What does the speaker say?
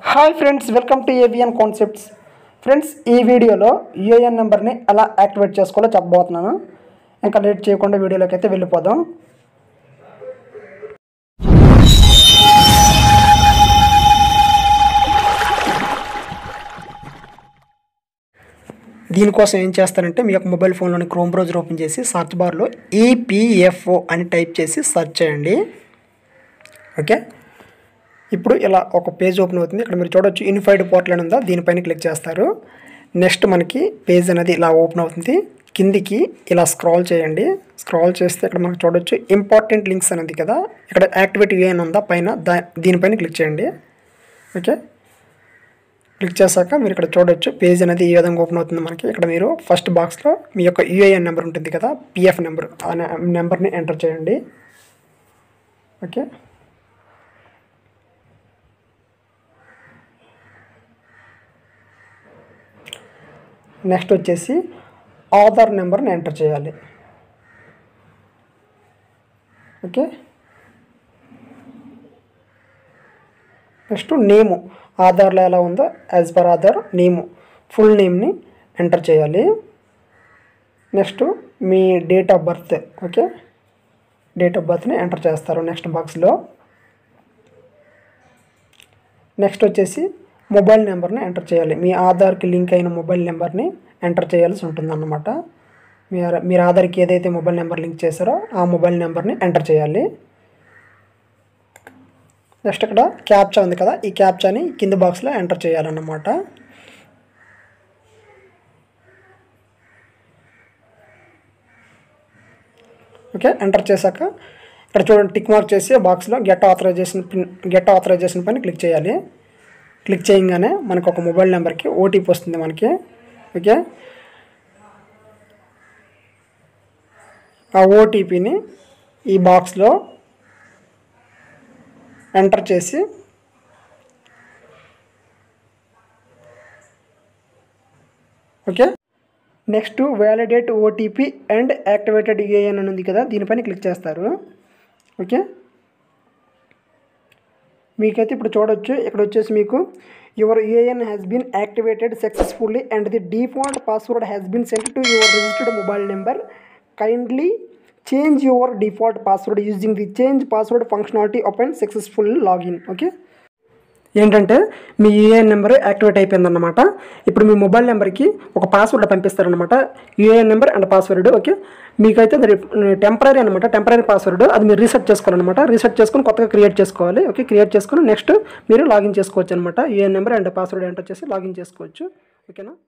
hi friends welcome to AVN concepts friends ఈ వీడియోలో UAN నెంబర్ని ఎలా యాక్టివేట్ చేసుకోవాలో చెప్పబోతున్నాను ఇంకా లేట్ చేయకుండా వీడియోలోకి అయితే వెళ్ళిపోదాం దీనికోసం ఏం చేస్తారంటే మీ యొక్క మొబైల్ ఫోన్లోని క్రోమ్ బ్రౌజర్ ఓపెన్ చేసి సర్చ్ బార్లో ఈపీఎఫ్ఓ అని టైప్ చేసి సెర్చ్ చేయండి ఓకే ఇప్పుడు ఇలా ఒక పేజ్ ఓపెన్ అవుతుంది ఇక్కడ మీరు చూడొచ్చు యూనిఫైడ్ పోర్టల్ అని ఉందా దీనిపైన క్లిక్ చేస్తారు నెక్స్ట్ మనకి పేజ్ అనేది ఇలా ఓపెన్ అవుతుంది కిందికి ఇలా స్క్రాల్ చేయండి స్క్రాల్ చేస్తే ఇక్కడ మనకు చూడొచ్చు ఇంపార్టెంట్ లింక్స్ అనేది కదా ఇక్కడ యాక్టివేట్ అని ఉందా పైన దా దీనిపైన క్లిక్ చేయండి ఓకే క్లిక్ చేశాక మీరు ఇక్కడ చూడొచ్చు పేజ్ అనేది ఈ విధంగా ఓపెన్ అవుతుంది మనకి ఇక్కడ మీరు ఫస్ట్ బాక్స్లో మీ యొక్క యూఏఎన్ నెంబర్ ఉంటుంది కదా పిఎఫ్ నెంబర్ ఆ నెంబర్ని ఎంటర్ చేయండి ఓకే నెక్స్ట్ వచ్చేసి ఆధార్ నెంబర్ని ఎంటర్ చేయాలి ఓకే నెక్స్ట్ నేము ఆధార్లో ఎలా ఉందో as per Aadhaar name full నేమ్ని ఎంటర్ చేయాలి నెక్స్ట్ మీ date of birth okay date of బర్త్ని ఎంటర్ చేస్తారు నెక్స్ట్ బాక్స్లో నెక్స్ట్ వచ్చేసి మొబైల్ నెంబర్ని ఎంటర్ చేయాలి మీ ఆధార్కి లింక్ అయిన మొబైల్ నెంబర్ని ఎంటర్ చేయాల్సి ఉంటుందన్నమాట మీరు మీరు ఆధార్కి ఏదైతే మొబైల్ నెంబర్ లింక్ చేశారో ఆ మొబైల్ నెంబర్ని ఎంటర్ చేయాలి నెక్స్ట్ ఇక్కడ క్యాప్చా ఉంది కదా ఈ క్యాప్చాని కింద బాక్స్లో ఎంటర్ చేయాలన్నమాట ఓకే ఎంటర్ చేశాక ఇక్కడ చూడండి టిక్ మార్క్ చేసి బాక్స్లో get authorization pin get authorization పైన క్లిక్ చేయాలి క్లిక్ చేయగానే మనకు ఒక మొబైల్ నెంబర్కి ఓటీపీ వస్తుంది మనకి ఓకే ఆ ఓటీపీని ఈ బాక్స్లో ఎంటర్ చేసి okay next validate OTP and activated UAN అని ఉంది కదా దీనిపైన క్లిక్ చేస్తారు ఓకే మీకైతే ఇప్పుడు చూడొచ్చు ఇక్కడ వచ్చేసి మీకు your UAN has been activated successfully and the default password has been sent to your registered mobile number kindly change your default password using the change password functionality open successful login okay ఏంటంటే మీ UAN number activate అయిపోయిందన్నమాట ఇప్పుడు మీ mobile నెంబర్కి ఒక password పంపిస్తారనమాట UAN number and password okay మీకైతే అది టెంపరీ అనమాట టెంపరీ పాస్వర్డ్ అది మీరు రీసెట్ చేసుకోవాలన్నమాట రీసెట్ చేసుకొని కొత్తగా క్రియేట్ చేసుకోవాలి ఓకే క్రియేట్ చేసుకొని నెక్స్ట్ మీరు లాగిన్ చేసుకోవచ్చు అనమాట UAN number and password enter చేసి లాగిన్ చేసుకోవచ్చు ఓకేనా